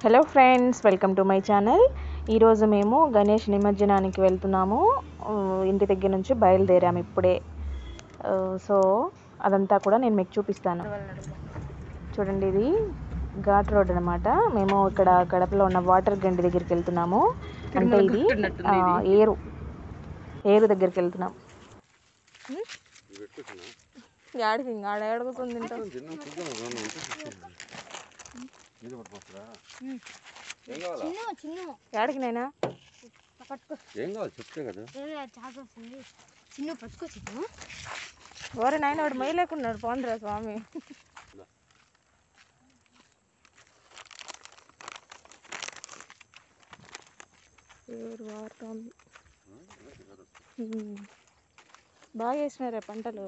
Hello friends welcome to my channel ఈరోజు మేము గణేష్ నిమజ్జనానికి వెళ్తున్నాము ఆ, ఇంటి దగ్గర నుంచి బయలుదేరాము ఇప్పుడే ఆ, సో అదంతా కూడా నేను మీకు చూపిస్తాను చూడండి ఇది ఘాట్ రోడ్ అనమాట మేము ఇక్కడ గడపలో ఉన్న వాటర్ గండి దగ్గరికి వెళ్తున్నాము అంటే ఇది ఆ, ఏరు ఏరు దగ్గరికి వెళ్తున్నాం యాడికి ఇంకా ఆడ ఏడుగుతుంది చిన్న చిన్న యాడికి నైనా పట్టుకో ఏం కావాలి చెప్తే కదా చాలా వస్తుంది చిన్న పట్టుకో చిన్న ఓరే నాయన వాడు మై లేకున్నాడు పోందిరా స్వామి ఏరు వారుతోంది. ఉమ్. బాగా వేసినారే పంటలు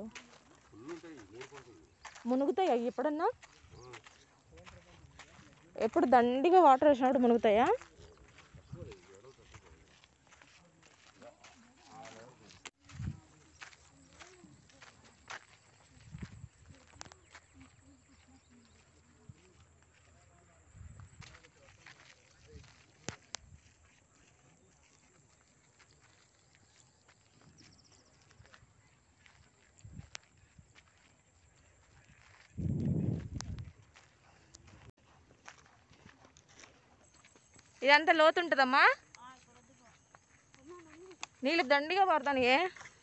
మునుగుతాయా ఎప్పుడన్నా ఎప్పుడు దండిగా వాటర్ వేసినప్పుడు మునుగుతాయా ఇదంతా లోతుంటుందమ్మా నీళ్ళు దండిగా పడతాను ఏ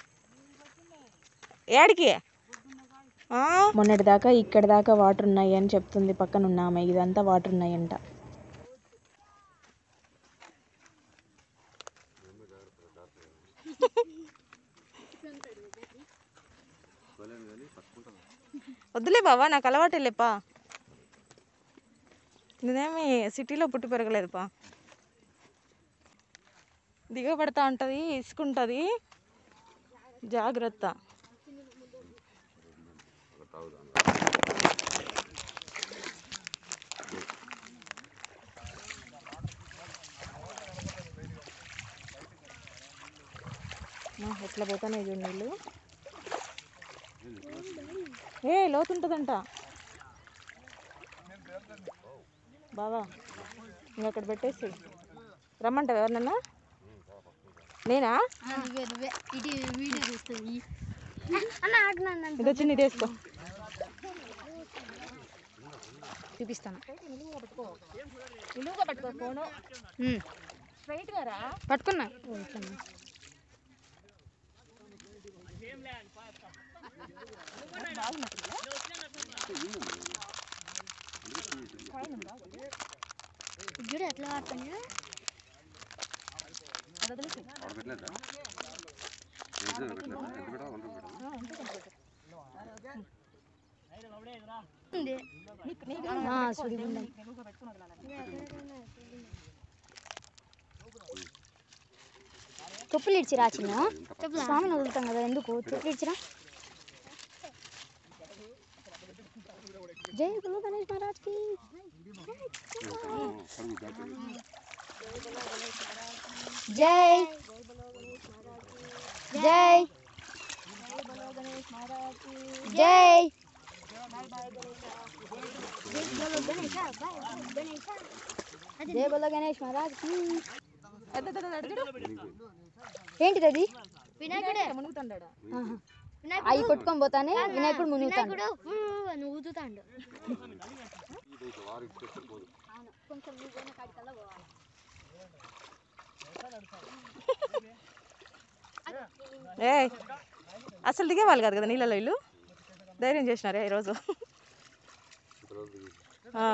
ఏడికి మొన్నటి దాకా ఇక్కడ దాకా వాటర్ ఉన్నాయి అని చెప్తుంది పక్కన ఉన్న ఆమె ఇదంతా వాటర్ ఉన్నాయంట వద్దులే బావా నాకు అలవాటు లేపా నేనేమి సిటీలో పుట్టి పెరగలేదుపా దిగబడతా ఉంటుంది ఇసుకుంటుంది జాగ్రత్త మా, ఎట్లా పోతానే చూడు నీళ్ళు ఏ లోతుంటుందంట బావా ఇంకా అక్కడ పెట్టేసి రమ్మంటావు ఎవరినన్నా నేనా నువ్వే నువ్వే ఇటు వీడియో చూస్తుంది అన్న ఆడినా అన్న ఇది వచ్చి నీది వేసుకో చూపిస్తాను నిలువుగా పట్టుకో ఫోను స్ట్రైట్ గా పట్టుకున్నా చూడు ఎట్లా వాడుతున్నా ఆడ పెట్టలేదా ఎంత పెట్టలేదా ఎంత పెట్టాలి వంద పెట్టాలి చెప్పులు ఇచ్చిరా చిన్న స్వామిని వదులుతాం కదా ఎందుకు చెప్పులు ఇచ్చిరా జై గురు గణేష్ మహారాజ్ కి కడుగు దాటి జై జై జై జై బోలో గణేష్ మహారాజ్ కి ఏంటిది అది వినాయకుడే మునుగుతాడా అవి కొట్టుకొని పోతానే వినాయకుడు మునుగుతాడు ఊదుతాండు వారు ఇచ్చేస్తే పోదు ఏ అసలు దిగేవాళ్ళు కాదు కదా నీళ్ళలో వీళ్ళు ధైర్యం చేసినారే ఈరోజు తర్వాత ఆ.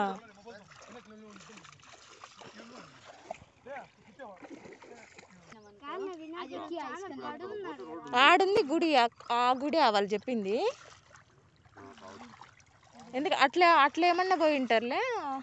ఆడుంది గుడి ఆ- ఆ గుడి వాళ్ళు చెప్పింది ఎందుకు అట్లా అట్లా ఏమన్నా పోయి ఉంటారులే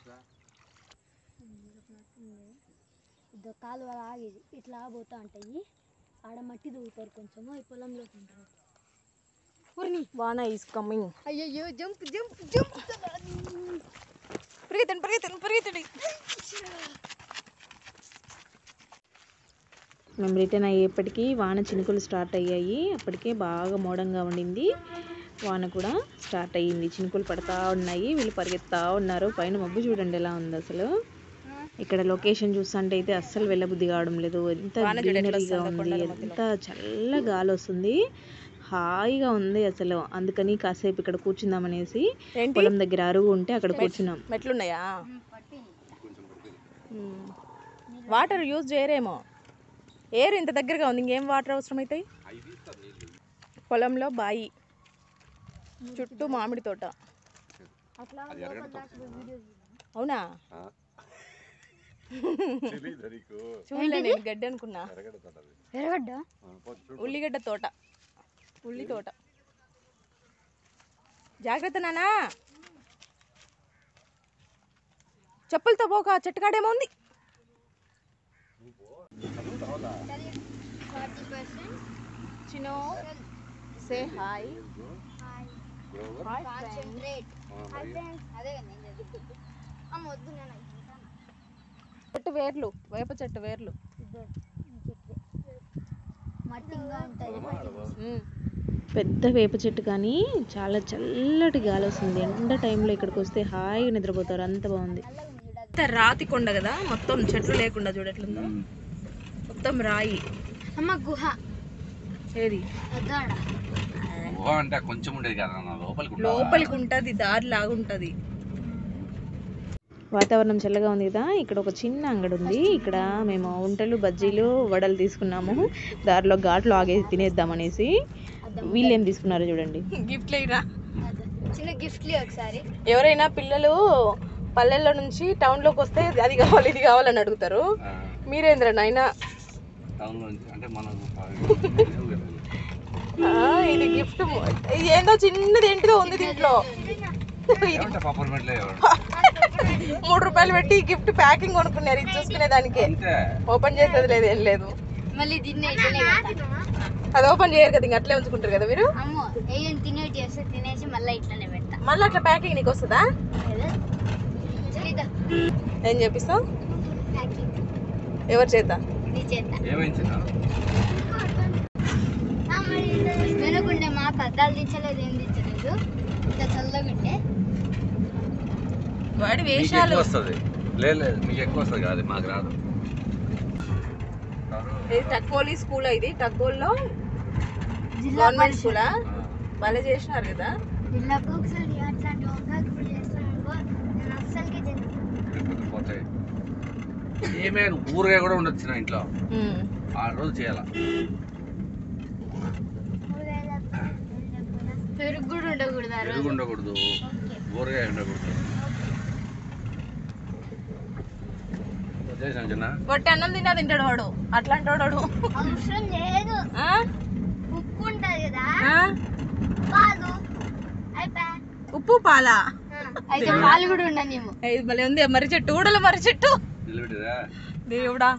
ఇద్దరు కాలువ ఆగేది ఇట్లా పోతా ఉంటాయి ఆడ మట్టి దూగుతారు కొంచెము ఈ పొలంలో ఉంటారు వాన ఈస్ కమింగ్ అయ్యయ్యో జంప్ జంప్ జంప్ పరిగెత్తండి పరిగెత్తండి పరిగెత్తండి మేము రిటర్న్ అయ్యేప్పటికీ వాన చినుకులు స్టార్ట్ అయ్యాయి అప్పటికే బాగా మోడంగా ఉండింది వాన కూడా స్టార్ట్ అయ్యింది చినుకులు పడతా ఉన్నాయి వీళ్ళు పరిగెత్తా ఉన్నారు పైన మబ్బు చూడండి ఎలా ఉంది అసలు ఇక్కడ లొకేషన్ చూస్తుంటే అయితే అస్సలు వెళ్ళబుద్ధి కావడం లేదు ఎంత గ్రీనరీగా ఉంది ఎంత చల్ల గాలి వస్తుంది హాయిగా ఉంది అసలు అందుకని కాసేపు ఇక్కడ కూర్చుందామనేసి పొలం దగ్గర అరుగు ఉంటే అక్కడ కూర్చున్నాం మెట్లున్నాయా వాటర్ యూజ్ చేయరేమో ఏరు ఇంత దగ్గరగా ఉంది ఇంకేం వాటర్ అవసరం అవుతాయి పొలంలో బాయి చుట్టూ మామిడి తోట అట్లా లోపల దాకా పోయి వీడియో తీద్దాం. అవునా తెలీదు నీకు చూడలే నేను గడ్డి అనుకున్నా ఎరగడుతుంది ఎరగడ్డ ఉల్లిగడ్డ తోట ఉల్లి తోట జాగ్రత్త నానా చెప్పులతో పోక చెట్టు కాడేమో ఉంది ఫార్టీ పర్సెంట్ చిన్నో సే hi hi concentrate hi friends అదే కదా నేను చదువుకుంటూ అమ్మ వద్దు నేను అది తింటాను. చెట్టు వేర్లు వేప చెట్టు వేర్లు ఇదో ఈ చెట్టు. మట్టిగా ఉంటుంది ఉమ్. పెద్ద వేప చెట్టు కానీ చాలా చల్లటి గాలి వస్తుంది ఎండ టైంలో ఇక్కడికి వస్తే హాయిగా నిద్రపోతారు అంత బాగుంది అంత రాతి కొండ కదా మొత్తం చెట్లు లేకుండా చూడట్లుందో మొత్తం రాయి అమ్మ గుహ ఏది అదాడ గుహ అంటే కొంచెం ఉండేది కదా నా లోపలికి ఉండాలా? లోపలికి ఉంటది దారి లాగుంటది వాతావరణం చల్లగా ఉంది కదా ఇక్కడ ఒక చిన్న అంగడి ఉంది ఇక్కడ మేము ఉంటలు బజ్జీలు వడలు తీసుకున్నాము దారిలో ఘాట్లో ఆగేసి తినేద్దాం అనేసి వీళ్ళేం తీసుకున్నారో చూడండి గిఫ్ట్ లేరా చిన్న గిఫ్ట్లు ఒకసారి ఎవరైనా పిల్లలు పల్లెల్లో నుంచి టౌన్ లోకి వస్తే అది కావాలి ఇది కావాలని అడుగుతారు ఆ, మీరేంద్ర నాయన టౌన్ లో నుంచి అంటే మనం ఇది గిఫ్ట్ ఏందో చిన్నది ఏంటిదో ఉంది దీంట్లో ఏమంటే పాపర్మెంట్లో మూడు రూపాయలు పెట్టి గిఫ్ట్ ప్యాకింగ్ కొనుక్కున్నారు ఇది చూసుకునే దానికి అంతే ఓపెన్ చేసేది లేదు ఏం లేదు మళ్ళీ తినే ఇట్లనే పెడతా. అది ఓపెన్ చేయరు కదా ఇంక అట్లే ఉంచుకుంటారు కదా మీరు అమ్మో ఏం తినేటి చేస్తే తినేసి మళ్ళీ ఇట్లనే పెడతా మళ్ళీ అట్లా ప్యాకింగ్ నీకు వస్తుందా ఏదో? తెలీదా? ఏం చెప్పిస్తావు ప్యాకింగ్ ఎవరి చేత నీ చేత ఏమైంది వెనుకుండే మా పద్దాలు దించలేదు ఏం దించలేదు ఇంత చల్లగుంటే వాడి మీకు వేషాలు ఎక్కువ వస్తుంది లేదు లేదు మీకు ఎక్కువ వస్తుంది కాదు మాకు రాదు ఇది టక్కోలి స్కూల్ ఇది టక్కోల్లో జిల్లా గవర్నమెంట్ స్కూలా భలే చేసినారు కదా జిల్లాకు ఒకసారి అట్లాంటి ఒకసారి ఇప్పుడు చేస్తాను అనుకో నేను అస్సలకి తినను పోతాయి ఏమైనా ఊరగా కూడా ఉండొచ్చు నా ఇంట్లో ఉమ్. ఆ రోజు చేయాల పెరుగు కూడా ఉండకూడదు ఆ పెరుగు రోజు ఉండకూడదు ఊరగా ఉండకూడదు చేసాం చిన్న వట్టి అన్నం తిన్నా తింటాడు వాడు అట్లాంటి వాడు అవసరం లేదు ఆ? ఉప్పు ఉంటది కదా ఆ? పాలు అయిపోయా ఉప్పు పాలా అయితే పాలు కూడా ఉండనేమో ఇది భలే ఉంది మర్రి చెట్టు ఊడల మర్రి చెట్టు నిలబెట్టిరా దేవుడా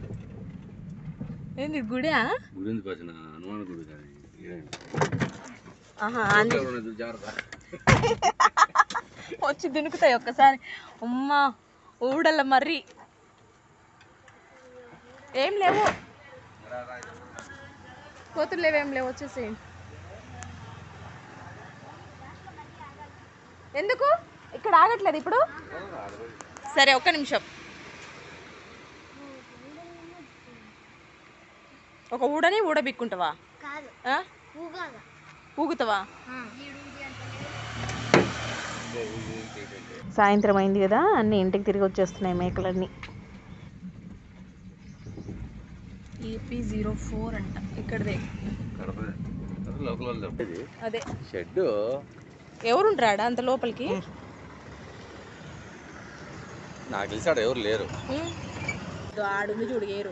ఏంది గుడా గుడి ఎందుకు వచ్చిన హనుమాన్ గుడి కానీ ఏం. ఆహా ఊరికే ఉన్నది, జాగ్రత్త వచ్చి దునుకుతాయి ఒక్కసారి అమ్మా ఊడల మర్రి ఏం లేవు కోతులు లేవేం లేవు వచ్చేసి ఎందుకు ఇక్కడ ఆగట్లేదు ఇప్పుడు సరే ఒక్క నిమిషం ఒక ఊడని ఊడబిక్కుంటావా కాదు ఆ? ఊగాగా ఊగుతావా సాయంత్రం అయింది కదా అన్ని ఇంటికి తిరిగి వచ్చేస్తున్నాయి మేకలన్నీ ఏపీ జీరో ఫోర్ అంట ఇక్కడదే కడప అది లోకల్ వాళ్ళు తప్పేది అదే షెడ్ ఎవరుంటారా అంత లోపలికి నాకు తెలిసి ఆడ ఎవరు లేరు ఉమ్. ఇదో ఆడుంది చూడు ఏరు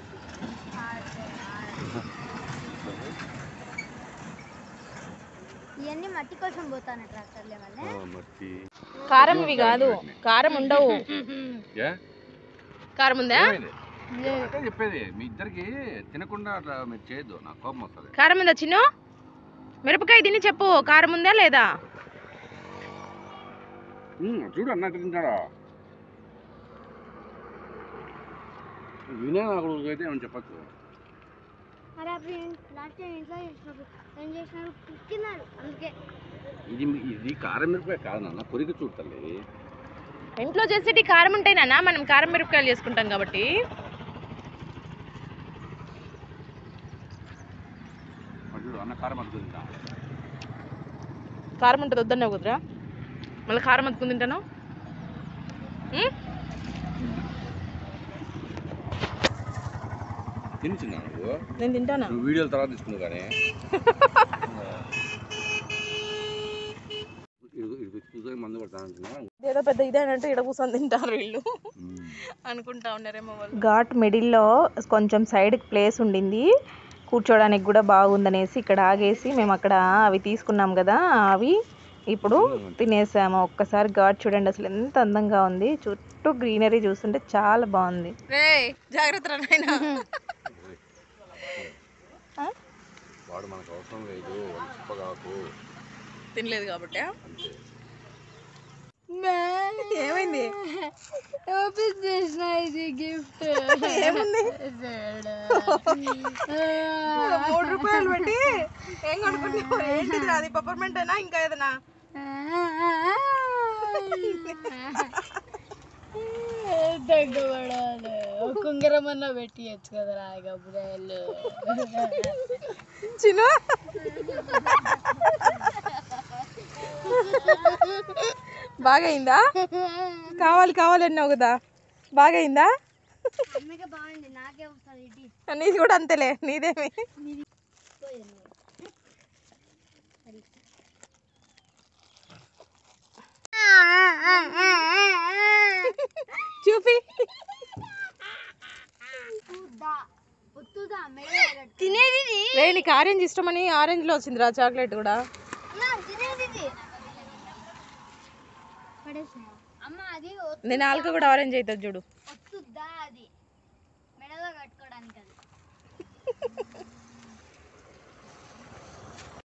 ఇవన్నీ మట్టి కోసం పోతాను ట్రాక్టర్లే వల్ల మట్టి కారం ఇవి కాదు కారం ఉండవు ఏ కారం ఉందా ఏమైంది? అదే చెప్పేది మీ ఇద్దరికి తినకుండా అట్లా మీరు చేయొద్దు నాకు కోపం వస్తుంది కారం ఉందా చిన్ను మిరపకాయ తిని చెప్పు కారం ఉందా లేదా చూడు అన్నట్టు తింటాడా వినే నాకు అయితే ఏమని చెప్పచ్చు మరి అప్పుడు లాస్ట్ టైం ఇంట్లో చేసినప్పుడు ఏం చేసినారు పిక్కినారు అందుకే ఇది ఇది కారం మిరపకాయ కాదు నాన్న కొరికి చూడు తల్లి ఇంట్లో చేసేటి కారం ఉంటాయినా మనం కారం మిరపకాయలు చేసుకుంటాం కాబట్టి మరి చూడు అన్న కారం అద్దుకుంటా కారం ఉంటుంది వద్దన్నావు కుదరా మళ్ళీ కారం అతుకుని తింటాను తినిచున్నా నువ్వు నేను తింటానా నువ్వు వీడియోల తర్వాత తీసుకున్నావు కానీ ఇది ఇది కూర్చొని మందు పడతాను అంటున్నా ఏదో పెద్ద ఇదే అన్నట్టు ఇక్కడ కూర్చొని తింటారు వీళ్ళు అనుకుంటా ఉన్నారేమో వాళ్ళు ఘాట్ మిడిల్లో కొంచెం సైడ్కి ప్లేస్ ఉండింది కూర్చోడానికి కూడా బాగుందనేసి ఇక్కడ ఆగేసి మేము అక్కడ అవి తీసుకున్నాం కదా అవి ఇప్పుడు తినేసాము ఒక్కసారి ఘాట్ చూడండి అసలు ఎంత అందంగా ఉంది చుట్టూ గ్రీనరీ చూస్తుంటే చాలా బాగుంది రే జాగ్రత్త నాయనా వాడు మనకు అవసరం లేదు వాడు చెప్పగాకు తినలేదు కాబట్టి అంతే ఏమైంది ఓపెన్ చేసిన ఇది గిఫ్ట్ ఏముంది మూడు రూపాయలు పెట్టి ఏం కొనుక్కున్నావు ఏంటిది అది పప్పర్మెంట్ అయినా ఇంకా ఏదైనా తగ్గబడాలి కుంగరం అన్న పెట్టియచ్చు కదా రాయగబ్బురాయలు చిన్న బాగైందా కావాలి కావాలి అన్నావు కదా బాగైందా అమ్మకి బాగుంది నాకే వస్తుంది ఇది నీది కూడా అంతేలే నీదేమి చూపి తినేది రే నీకు ఆరెంజ్ ఇష్టమని ఆరెంజ్ లో వచ్చిందిరా చాక్లెట్ కూడా తినేది పడేసిన అమ్మ అది నేను నాలుక కూడా ఆరెంజ్ అవుతుంది చూడు వస్తుందా అది మెడలో కట్టుకోవడానికి అది